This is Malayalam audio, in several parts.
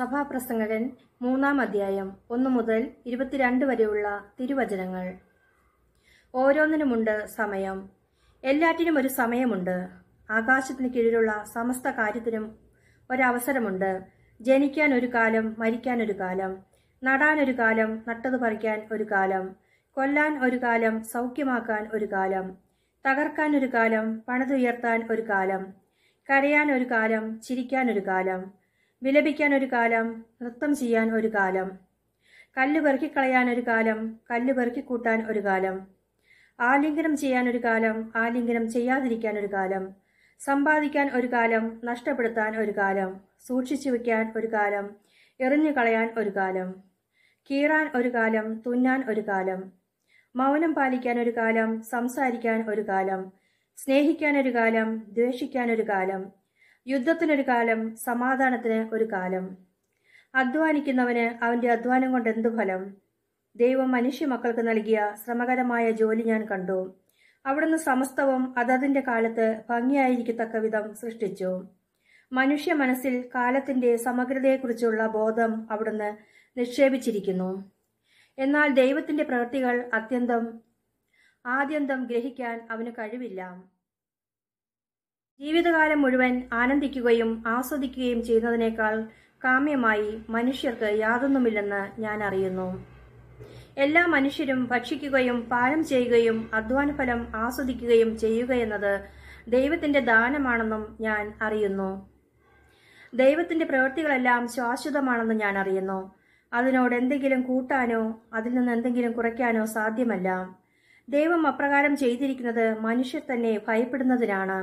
സഭാപ്രസംഗകൻ മൂന്നാം അധ്യായം ഒന്നു മുതൽ ഇരുപത്തിരണ്ട് വരെയുള്ള തിരുവചനങ്ങൾ ഓരോന്നിനുമുണ്ട് സമയം എല്ലാറ്റിനും ഒരു സമയമുണ്ട് ആകാശത്തിന് കീഴിലുള്ള സമസ്ത കാര്യത്തിനും ഒരവസരമുണ്ട് ജനിക്കാൻ ഒരു കാലം മരിക്കാൻ ഒരു കാലം നടാൻ ഒരു കാലം നട്ടത് പറിക്കാൻ ഒരു കാലം കൊല്ലാൻ ഒരു കാലം സൗഖ്യമാക്കാൻ ഒരു കാലം തകർക്കാൻ ഒരു കാലം പണിതുയർത്താൻ ഒരു കാലം കരയാൻ ഒരു കാലം ചിരിക്കാൻ ഒരു കാലം വിലപിക്കാൻ ഒരു കാലം നൃത്തം ചെയ്യാൻ ഒരു കാലം കല്ല് പെറുക്കിക്കളയാൻ ഒരു കാലം കല്ല് പെറുക്കിക്കൂട്ടാൻ ഒരു കാലം ആലിംഗനം ചെയ്യാൻ ഒരു കാലം ആലിംഗനം ചെയ്യാതിരിക്കാൻ ഒരു കാലം സമ്പാദിക്കാൻ ഒരു കാലം നഷ്ടപ്പെടുത്താൻ ഒരു കാലം സൂക്ഷിച്ചു വയ്ക്കാൻ ഒരു കാലം എറിഞ്ഞു കളയാൻ ഒരു കാലം കീറാൻ ഒരു കാലം തുന്നാൻ ഒരു കാലം മൗനം പാലിക്കാൻ ഒരു കാലം സംസാരിക്കാൻ ഒരു കാലം സ്നേഹിക്കാൻ ഒരു കാലം ദ്വേഷിക്കാൻ ഒരു കാലം യുദ്ധത്തിനൊരു കാലം സമാധാനത്തിന് ഒരു കാലം അധ്വാനിക്കുന്നവന് അവന്റെ അധ്വാനം കൊണ്ട് എന്തു ഫലം ദൈവം മനുഷ്യ മക്കൾക്ക് നൽകിയ ശ്രമകരമായ ജോലി ഞാൻ കണ്ടു അവിടുന്ന് സമസ്തവും അതതിന്റെ കാലത്ത് ഭംഗിയായിരിക്കത്തക്ക വിധം സൃഷ്ടിച്ചു മനുഷ്യ മനസ്സിൽ കാലത്തിന്റെ സമഗ്രതയെക്കുറിച്ചുള്ള ബോധം അവിടുന്ന് നിക്ഷേപിച്ചിരിക്കുന്നു എന്നാൽ ദൈവത്തിന്റെ പ്രവൃത്തികൾ അത്യന്തം ആദ്യന്തം ഗ്രഹിക്കാൻ അവന് കഴിവില്ല ജീവിതകാലം മുഴുവൻ ആനന്ദിക്കുകയും ആസ്വദിക്കുകയും ചെയ്യുന്നതിനേക്കാൾ കാമ്യമായി മനുഷ്യർക്ക് യാതൊന്നുമില്ലെന്ന് ഞാൻ അറിയുന്നു എല്ലാ മനുഷ്യരും ഭക്ഷിക്കുകയും പാനം ചെയ്യുകയും അധ്വാനഫലം ആസ്വദിക്കുകയും ചെയ്യുകയെന്നത് ദൈവത്തിന്റെ ദാനമാണെന്നും ഞാൻ അറിയുന്നു ദൈവത്തിന്റെ പ്രവൃത്തികളെല്ലാം ശാശ്വതമാണെന്ന് ഞാൻ അറിയുന്നു അതിനോട് എന്തെങ്കിലും കൂട്ടാനോ അതിൽ നിന്ന് എന്തെങ്കിലും കുറയ്ക്കാനോ സാധ്യമല്ല ദൈവം അപ്രകാരം ചെയ്തിരിക്കുന്നത് മനുഷ്യർ തന്നെ ഭയപ്പെടുന്നതിനാണ്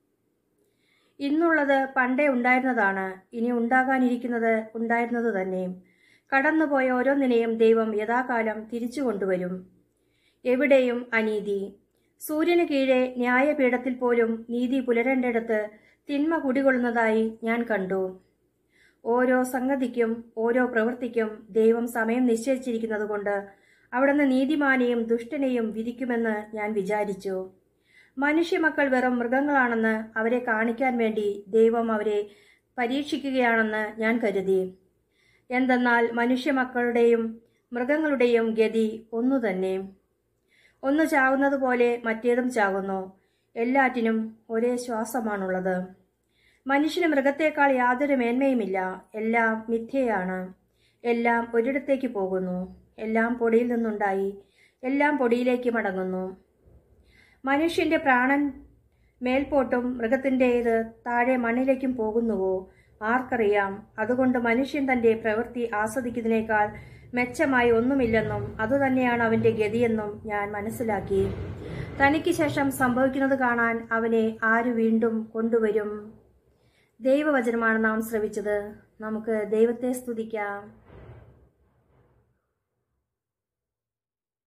ഇന്നുള്ളത് പണ്ടേ ഉണ്ടായിരുന്നതാണ് ഇനി ഉണ്ടാകാനിരിക്കുന്നത് ഉണ്ടായിരുന്നത് തന്നെ കടന്നുപോയ ഓരോന്നിനെയും ദൈവം യഥാകാലം തിരിച്ചു കൊണ്ടുവരും എവിടെയും അനീതി സൂര്യന് കീഴെ ന്യായപീഠത്തിൽ പോലും നീതി പുലരേണ്ടിടത്ത് തിന്മ കുടികൊള്ളുന്നതായി ഞാൻ കണ്ടു ഓരോ സംഗതിക്കും ഓരോ പ്രവൃത്തിക്കും ദൈവം സമയം നിശ്ചയിച്ചിരിക്കുന്നതുകൊണ്ട് അവിടുന്ന് നീതിമാനെയും ദുഷ്ടനെയും വിധിക്കുമെന്ന് ഞാൻ വിചാരിച്ചു മനുഷ്യമക്കൾ വെറും മൃഗങ്ങളാണെന്ന് അവരെ കാണിക്കാൻ വേണ്ടി ദൈവം അവരെ പരീക്ഷിക്കുകയാണെന്ന് ഞാൻ കരുതി എന്തെന്നാൽ മനുഷ്യമക്കളുടെയും മൃഗങ്ങളുടെയും ഗതി ഒന്നു തന്നെ ഒന്ന് ചാകുന്നത് പോലെ മറ്റേതും ചാകുന്നു എല്ലാറ്റിനും ഒരേ ശ്വാസമാണുള്ളത് മനുഷ്യന് മൃഗത്തേക്കാൾ യാതൊരു മേന്മയുമില്ല എല്ലാം മിഥ്യയാണ് എല്ലാം ഒരിടത്തേക്ക് പോകുന്നു എല്ലാം പൊടിയിൽ നിന്നുണ്ടായി എല്ലാം പൊടിയിലേക്ക് മടങ്ങുന്നു മനുഷ്യന്റെ പ്രാണൻ മേൽപോട്ടും മൃഗത്തിൻ്റേത് താഴെ മണ്ണിലേക്കും പോകുന്നുവോ ആർക്കറിയാം അതുകൊണ്ട് മനുഷ്യൻ തന്റെ പ്രവൃത്തി ആസ്വദിക്കുന്നതിനേക്കാൾ മെച്ചമായി ഒന്നുമില്ലെന്നും അതുതന്നെയാണ് അവന്റെ ഗതിയെന്നും ഞാൻ മനസ്സിലാക്കി തനിക്ക് ശേഷം സംഭവിക്കുന്നത് കാണാൻ അവനെ ആര് വീണ്ടും കൊണ്ടുവരും ദൈവവചനമാണ് നാം ശ്രവിച്ചത് നമുക്ക് ദൈവത്തെ സ്തുതിക്കാം